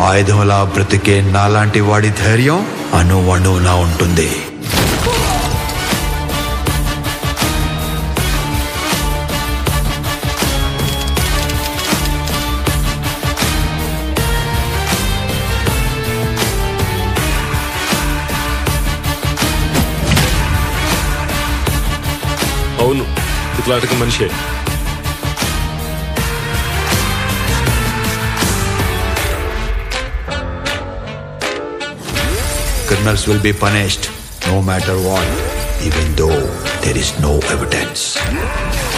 ఆయుధంలా బ్రతికే నాలాంటి వాడి ధైర్యం అణువణువులా ఉంటుంది అవును ఇట్లాంటి మనిషే Criminals will be punished no matter what, even though there is no evidence.